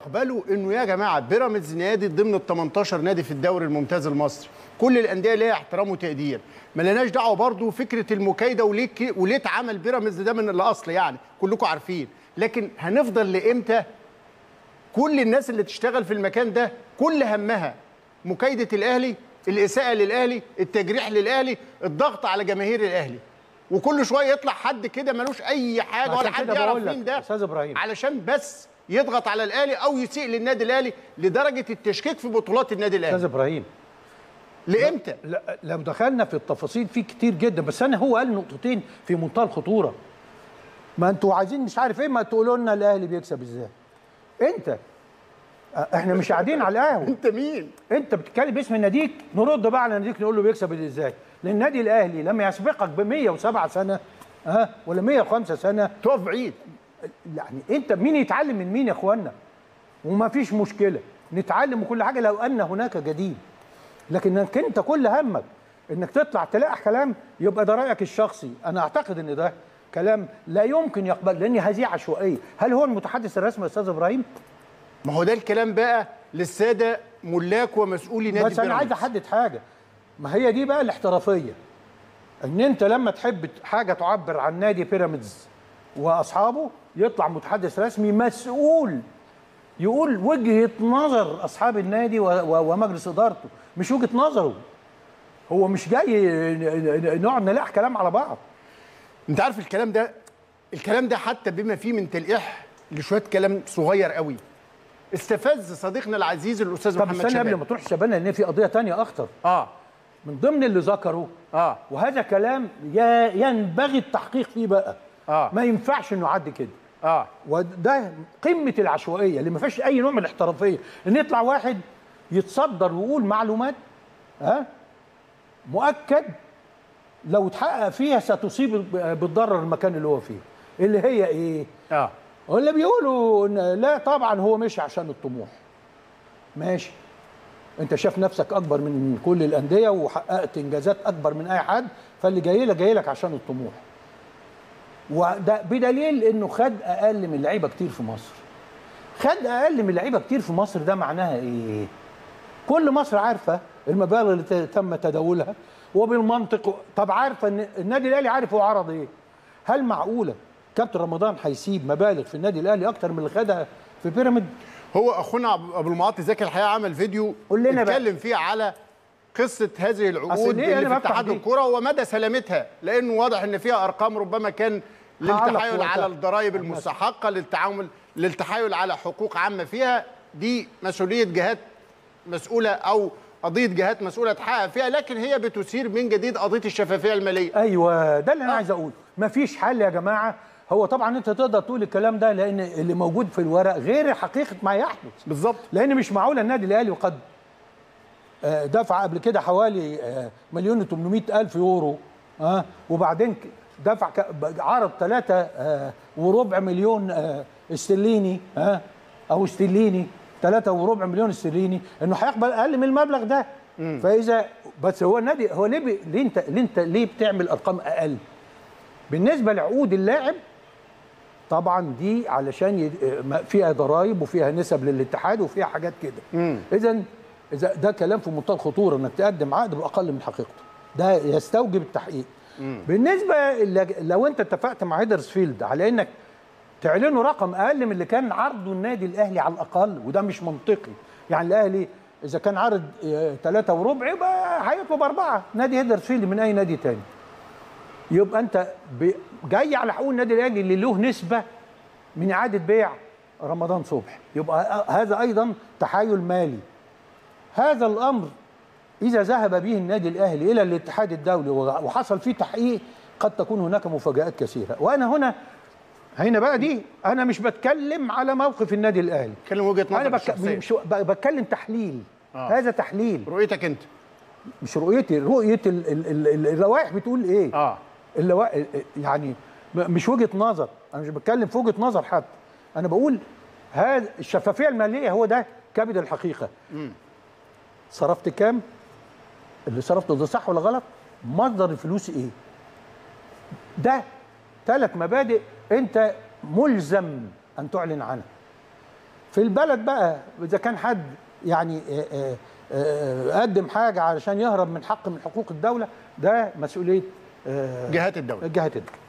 اقبلوا انه يا جماعه بيراميدز نادي ضمن ال 18 نادي في الدوري الممتاز المصري كل الانديه ليها احترام وتقدير ما لناش دعوه برضو فكره المكايده وليه ك- وليه اتعمل بيراميدز ده من الاصل يعني كلكم عارفين لكن هنفضل لامتى كل الناس اللي تشتغل في المكان ده كل همها مكايده الاهلي الاساءه للاهلي التجريح للاهلي الضغط على جماهير الاهلي وكل شويه يطلع حد كده ملوش اي حاجه ولا عشان حد كده يعرف بقول لك مين ده أستاذ إبراهيم. علشان بس يضغط على الاهلي او يسيء للنادي الاهلي لدرجه التشكيك في بطولات النادي استاذ الاهلي ابراهيم لامتى لا لو دخلنا في التفاصيل في كتير جدا بس انا هو قال نقطتين في منتهى الخطوره ما انتوا عايزين مش عارف ايه ما تقولوا لنا الاهلي بيكسب ازاي انت اه، احنا مش قاعدين على القهوه انت مين انت بتتكلم باسم ناديك نرد بقى على ناديك نقول له بيكسب ازاي لان النادي الاهلي لما يسبقك ب 107 سنه ها ولا 105 سنه تقف بعيد يعني انت مين يتعلم من مين يا اخوانا وما فيش مشكله نتعلم وكل حاجه لو ان هناك جديد لكن انك انت كل همك انك تطلع تلاقي كلام يبقى ده رايك الشخصي انا اعتقد ان ده كلام لا يمكن يقبل لان هذه عشوائيه هل هو المتحدث الرسمي يا استاذ ابراهيم ما هو ده الكلام بقى للساده ملاك ومسؤولي نادي بس انا عايز بيراميدز. احدد حاجه ما هي دي بقى الاحترافيه ان انت لما تحب حاجه تعبر عن نادي بيراميدز واصحابه يطلع متحدث رسمي مسؤول يقول وجهه نظر اصحاب النادي و- و- ومجلس ادارته مش وجهه نظره هو مش جاي ن- ن- نقعد نلاقي كلام على بعض انت عارف الكلام ده الكلام ده حتى بما فيه من تلقيح لشويه كلام صغير قوي استفز صديقنا العزيز الاستاذ طب محمد استنى قبل شباب ما تروح شبانه لان في قضيه تانية اخطر اه من ضمن اللي ذكره اه وهذا كلام ي- ينبغي التحقيق فيه بقى آه. ما ينفعش انه يعدي كده اه وده قمه العشوائيه اللي ما فيهاش اي نوع من الاحترافيه ان يطلع واحد يتصدر ويقول معلومات ها مؤكد لو اتحقق فيها ستصيب بالضرر المكان اللي هو فيه اللي هي ايه اه ولا بيقولوا إن لا طبعا هو مشي عشان الطموح ماشي انت شايف نفسك اكبر من كل الانديه وحققت انجازات اكبر من اي حد فاللي جاي لك جاي لك عشان الطموح وده بدليل انه خد اقل من لعيبه كتير في مصر خد اقل من لعيبه كتير في مصر ده معناها ايه كل مصر عارفه المبالغ اللي ت- تم تداولها وبالمنطق طب عارفه ان النادي الاهلي عارف هو عرض ايه هل معقوله كابتن رمضان هيسيب مبالغ في النادي الاهلي اكتر من اللي خدها في بيراميد هو اخونا أبو- ابو المعاطي زكي الحقيقه عمل فيديو قول لنا بقى. اتكلم فيه على قصه هذه أصل العقود ليه اللي أنا في بفتح اتحاد دي؟ الكره ومدى سلامتها لانه واضح ان فيها ارقام ربما كان هعلق للتحايل وقتها. على الضرائب المستحقه للتعامل للتحايل على حقوق عامه فيها دي مسؤوليه جهات مسؤوله او قضيه جهات مسؤوله تحقق فيها لكن هي بتثير من جديد قضيه الشفافيه الماليه ايوه ده اللي انا عايز اقوله مفيش حل يا جماعه هو طبعا انت تقدر تقول الكلام ده لان اللي موجود في الورق غير حقيقه ما يحدث بالظبط لان مش معقول النادي الاهلي وقد آه، دفع قبل كده حوالي آه، مليون و800 الف يورو ها وبعدين ك- دفع ك- ب- عرض ثلاثة وربع مليون آه، استرليني ها او استرليني ثلاثة وربع مليون استرليني انه هيقبل اقل من المبلغ ده فاذا بس هو النادي هو ليه بي ليه انت ليه انت ليه بتعمل ارقام اقل بالنسبه لعقود اللاعب طبعا دي علشان ي... ما- فيها ضرائب وفيها نسب للاتحاد وفيها حاجات كده اذا اذا ده كلام في منتهى الخطوره انك تقدم عقد باقل من حقيقته ده يستوجب التحقيق بالنسبه ل- لو انت اتفقت مع هيدرسفيلد على انك تعلنوا رقم اقل من اللي كان عرضه النادي الاهلي على الاقل وده مش منطقي يعني الاهلي اذا كان عرض ثلاثة وربع يبقى هيطلب أربعة نادي هيدرسفيلد من أي نادي تاني يبقى أنت ب- جاي على حقوق النادي الأهلي اللي له نسبة من إعادة بيع رمضان صبحي يبقى هذا أيضا تحايل مالي هذا الأمر إذا ذهب به النادي الأهلي إلى الاتحاد الدولي وحصل فيه تحقيق قد تكون هناك مفاجآت كثيرة وأنا هنا هنا بقى دي أنا مش بتكلم على موقف النادي الأهلي كلم وجهه أنا نظرك بك... الشخصيه مش ب- بتكلم تحليل آه. هذا تحليل رؤيتك انت مش رؤيتي رؤية ال... ال... ال... ال- اللوائح بتقول إيه اه اللوائح يعني م- مش وجهة نظر أنا مش بتكلم في وجهة نظر حد أنا بقول هذا الشفافية المالية هو ده كبد الحقيقة صرفت كام اللي صرفته ده صح ولا غلط مصدر الفلوس ايه ده ثلاث مبادئ انت ملزم ان تعلن عنها في البلد بقى اذا كان حد يعني آه، آه، آه، قدم حاجه علشان يهرب من حق من حقوق الدوله ده مسؤوليه آه، جهات الدوله جهات الدوله